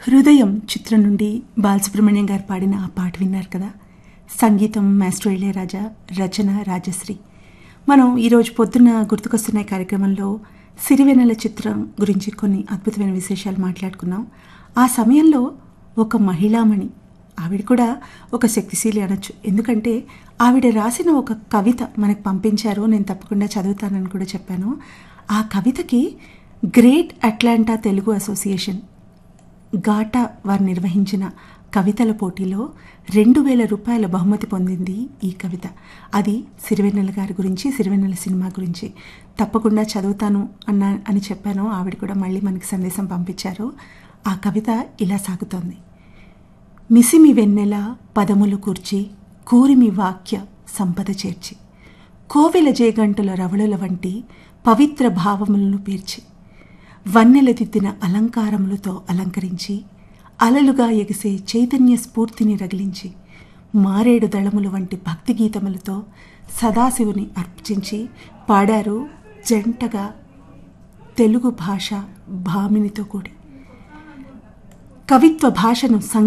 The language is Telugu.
హృదయం చిత్రం నుండి బాలసుబ్రహ్మణ్యం గారు పాడిన ఆ పాట విన్నారు కదా సంగీతం మాస్టర్ ఇళయరాజా రచన రాజశ్రీ మనం ఈరోజు పొద్దున్న గుర్తుకొస్తున్న ఈ కార్యక్రమంలో సిరివెన్నెల చిత్రం గురించి కొన్ని అద్భుతమైన విశేషాలు మాట్లాడుకున్నాం ఆ సమయంలో ఒక మహిళామణి ఆవిడ కూడా ఒక శక్తిశీలి అనొచ్చు ఎందుకంటే ఆవిడ రాసిన ఒక కవిత మనకు పంపించారు నేను తప్పకుండా చదువుతానని కూడా చెప్పాను ఆ కవితకి great Atlanta Telugu association GATA వారు నిర్వహించిన కవితల పోటీలో రెండు వేల రూపాయల బహుమతి పొందింది ఈ కవిత అది సిరివెన్నెల గారి గురించి సిరివెన్నెల సినిమా గురించి తప్పకుండా చదువుతాను అన్న అని చెప్పాను ఆవిడ కూడా మళ్ళీ మనకి సందేశం పంపించారు ఆ కవిత ఇలా సాగుతోంది మిసిమి వెన్నెల పదములు కూర్చి కూరిమి వాక్య సంపద చేర్చి కోవెల జేగంటుల రవళుల వంటి పవిత్ర భావములను పేర్చి వన్నెలదిద్దిన అలంకారములతో అలంకరించి అలలుగా ఎగిసే చైతన్య స్ఫూర్తిని రగిలించి మారేడు దళముల వంటి భక్తి గీతములతో సదాశివుని అర్చించి పాడారు జంటగా తెలుగు భాష భామినితో కూడి కవిత్వ భాషను